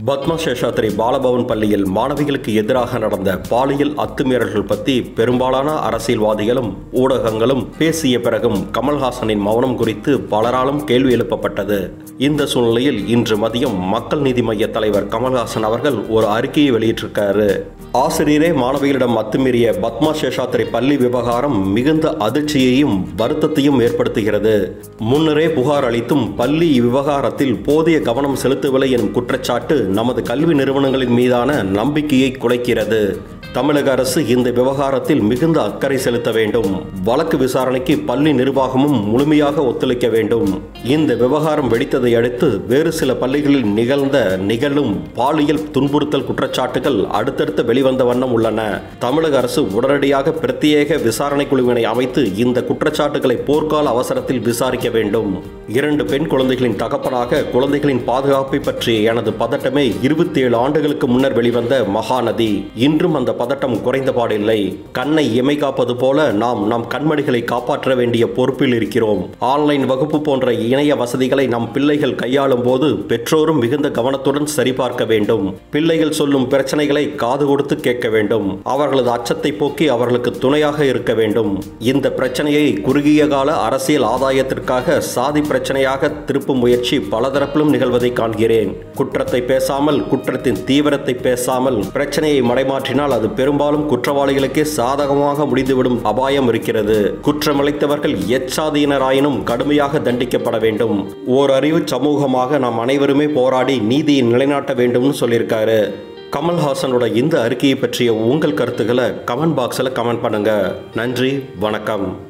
பத்மா சேஷாத்ரி பாலபவன் பள்ளியில் மாணவிகளுக்கு எதிராக நடந்த பாலியல் அத்துமீறல்கள் பற்றி பெரும்பாலான அரசியல்வாதிகளும் ஊடகங்களும் பேசிய பிறகும் கமல்ஹாசனின் மௌனம் குறித்து பலராலும் கேள்வி எழுப்பப்பட்டது இந்த சூழ்நிலையில் இன்று மதியம் மக்கள் நீதி மய்ய தலைவர் கமல்ஹாசன் அவர்கள் ஒரு அறிக்கையை வெளியிட்டிருக்காரு ஆசிரியரே மாணவிகளிடம் அத்துமீறிய பத்மா சேஷாத்ரி பள்ளி விவகாரம் மிகுந்த அதிர்ச்சியையும் வருத்தத்தையும் ஏற்படுத்துகிறது முன்னரே புகார் அளித்தும் பள்ளி விவகாரத்தில் போதிய கவனம் செலுத்தவில்லை எனும் குற்றச்சாட்டு நமது கல்வி நிறுவனங்களின் மீதான நம்பிக்கையை குலைக்கிறது தமிழக அரசு இந்த விவகாரத்தில் மிகுந்த அக்கறை செலுத்த வேண்டும் வழக்கு விசாரணைக்கு பள்ளி நிர்வாகமும் முழுமையாக ஒத்துழைக்க வேண்டும் இந்த விவகாரம் வெடித்ததை அடுத்து வேறு சில பள்ளிகளில் நிகழ்ந்த நிகழும் பாலியல் துன்புறுத்தல் குற்றச்சாட்டுகள் அடுத்தடுத்து வெளிவந்த வண்ணம் உள்ளன தமிழக அரசு உடனடியாக பிரத்யேக விசாரணை குழுவினை அமைத்து இந்த குற்றச்சாட்டுகளை போர்க்கால அவசரத்தில் விசாரிக்க வேண்டும் இரண்டு பெண் குழந்தைகளின் தகப்பனாக குழந்தைகளின் பாதுகாப்பை பற்றிய எனது பதட்டமே இருபத்தி ஏழு ஆண்டுகளுக்கு முன்னர் வெளிவந்த மகாநதி இன்றும் அந்த பதட்டம் குறைந்தபாடில்லை கண்ணை இமை காப்பது போல நாம் நம் கண்மணிகளை காப்பாற்ற வேண்டிய பொறுப்பில் இருக்கிறோம் ஆன்லைன் வகுப்பு போன்ற இணைய வசதிகளை நம் பிள்ளைகள் கையாளும் போது பெற்றோரும் மிகுந்த கவனத்துடன் சரிபார்க்க வேண்டும் பிள்ளைகள் சொல்லும் பிரச்சனைகளை காது கொடுத்து கேட்க வேண்டும் அவர்களது அச்சத்தை போக்கி அவர்களுக்கு துணையாக இருக்க வேண்டும் இந்த பிரச்சனையை குறுகிய கால அரசியல் ஆதாயத்திற்காக சாதி பிரச்சனையாக திருப்பும் முயற்சி பலதரப்பிலும் நிகழ்வதை காண்கிறேன் குற்றத்தை பேசாமல் குற்றத்தின் தீவிரத்தை பேசாமல் பிரச்சனையை மடைமாற்றினால் அது பெரும்பாலும் குற்றவாளிகளுக்கே சாதகமாக முடிந்துவிடும் அபாயம் இருக்கிறது குற்றமிழைத்தவர்கள் எச்சாதியினராயினும் கடுமையாக தண்டிக்கப்பட வேண்டும் ஓர் அறிவு சமூகமாக நாம் அனைவருமே போராடி நீதியை நிலைநாட்ட வேண்டும்னு சொல்லியிருக்காரு கமல்ஹாசனோட இந்த அறிக்கையை பற்றிய உங்கள் கருத்துக்களை கமெண்ட் பாக்ஸில் கமெண்ட் பண்ணுங்க நன்றி வணக்கம்